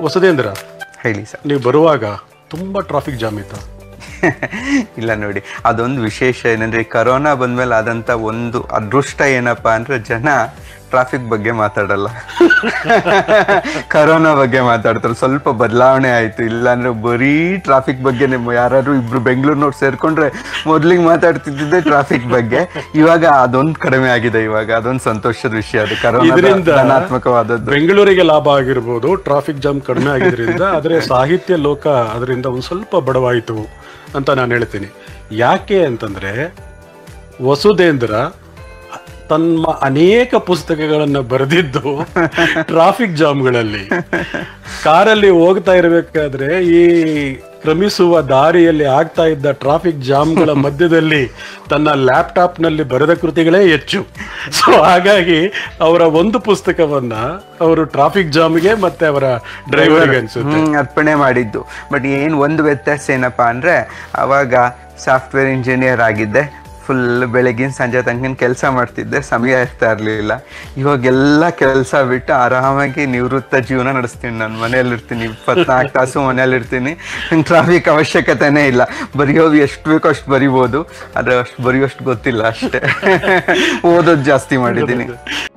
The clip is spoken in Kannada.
ಹೊಸದೇಂದ್ರ ಹೇಳಿ ಸರ್ ನೀವು ಬರುವಾಗ ತುಂಬಾ ಟ್ರಾಫಿಕ್ ಜಾಮ್ ಇತ್ತು ಇಲ್ಲ ನೋಡಿ ಅದೊಂದು ವಿಶೇಷ ಏನಂದ್ರೆ ಈ ಕರೋನಾ ಬಂದ್ಮೇಲೆ ಆದಂತ ಒಂದು ಅದೃಷ್ಟ ಏನಪ್ಪಾ ಅಂದ್ರೆ ಜನ ಟ್ರಾಫಿಕ್ ಬಗ್ಗೆ ಮಾತಾಡಲ್ಲ ಕರೋನಾ ಬಗ್ಗೆ ಮಾತಾಡ್ತಾರೆ ಸ್ವಲ್ಪ ಬದಲಾವಣೆ ಆಯ್ತು ಇಲ್ಲಾಂದ್ರೆ ಬರೀ ಟ್ರಾಫಿಕ್ ಬಗ್ಗೆ ಯಾರು ಇಬ್ರು ಬೆಂಗಳೂರಿನವ್ರು ಸೇರ್ಕೊಂಡ್ರೆ ಮೊದ್ಲಿಗೆ ಮಾತಾಡ್ತಿದ್ದೆ ಟ್ರಾಫಿಕ್ ಬಗ್ಗೆ ಇವಾಗ ಅದೊಂದು ಕಡಿಮೆ ಆಗಿದೆ ಇವಾಗ ಅದೊಂದು ಸಂತೋಷದ ವಿಷಯ ಅದು ಕರೋನಾ ಇದರಿಂದ ಧನಾತ್ಮಕವಾದದ್ದು ಬೆಂಗಳೂರಿಗೆ ಲಾಭ ಆಗಿರ್ಬೋದು ಟ್ರಾಫಿಕ್ ಜಾಮ್ ಕಡಿಮೆ ಆಗಿದ್ರಿಂದ ಆದರೆ ಸಾಹಿತ್ಯ ಲೋಕ ಅದರಿಂದ ಒಂದು ಸ್ವಲ್ಪ ಬಡವಾಯಿತು ಅಂತ ನಾನು ಹೇಳ್ತೀನಿ ಯಾಕೆ ಅಂತಂದ್ರೆ ವಸುಧೇಂದ್ರ ತನ್ನ ಅನೇಕ ಪುಸ್ತಕಗಳನ್ನು ಬರೆದಿದ್ದು ಟ್ರಾಫಿಕ್ ಜಾಮ್ಗಳಲ್ಲಿ ಕಾರಲ್ಲಿ ಹೋಗ್ತಾ ಇರಬೇಕಾದ್ರೆ ಈ ಕ್ರಮಿಸುವ ದಾರಿಯಲ್ಲಿ ಆಗ್ತಾ ಇದ್ದ ಟ್ರಾಫಿಕ್ ಜಾಮ್ಗಳ ಮಧ್ಯದಲ್ಲಿ ತನ್ನ ಲ್ಯಾಪ್ಟಾಪ್ನಲ್ಲಿ ಬರೆದ ಕೃತಿಗಳೇ ಹೆಚ್ಚು ಸೊ ಹಾಗಾಗಿ ಅವರ ಒಂದು ಪುಸ್ತಕವನ್ನ ಅವರು ಟ್ರಾಫಿಕ್ ಜಾಮ್ಗೆ ಮತ್ತೆ ಅವರ ಡ್ರೈವರ್ಗೆ ಅನ್ಸುತ್ತೆ ಹ್ಮ್ ಅರ್ಪಣೆ ಮಾಡಿದ್ದು ಬಟ್ ಏನ್ ಒಂದು ವ್ಯತ್ಯಾಸ ಏನಪ್ಪಾ ಅಂದ್ರೆ ಅವಾಗ ಸಾಫ್ಟ್ವೇರ್ ಇಂಜಿನಿಯರ್ ಆಗಿದ್ದೆ ಫುಲ್ ಬೆಳಗಿನ ಸಂಜೆ ತನಕ ಕೆಲಸ ಮಾಡ್ತಿದ್ದೆ ಸಮಯ ಇರ್ತಾ ಇರ್ಲಿಲ್ಲ ಇವಾಗೆಲ್ಲ ಕೆಲಸ ಬಿಟ್ಟು ಆರಾಮಾಗಿ ನಿವೃತ್ತ ಜೀವನ ನಡೆಸ್ತೀನಿ ನಾನು ಮನೇಲಿ ಇರ್ತೀನಿ ಇಪ್ಪತ್ನಾಲ್ಕು ತಾಸು ಮನೇಲಿ ಇರ್ತೀನಿ ಟ್ರಾಫಿಕ್ ಅವಶ್ಯಕತೆನೇ ಇಲ್ಲ ಬರೆಯೋದು ಎಷ್ಟು ಬೇಕೋ ಅಷ್ಟು ಬರಿಬೋದು ಆದ್ರೆ ಅಷ್ಟು ಬರೆಯೋಷ್ಟು ಗೊತ್ತಿಲ್ಲ ಅಷ್ಟೇ ಓದೋದು ಜಾಸ್ತಿ ಮಾಡಿದ್ದೀನಿ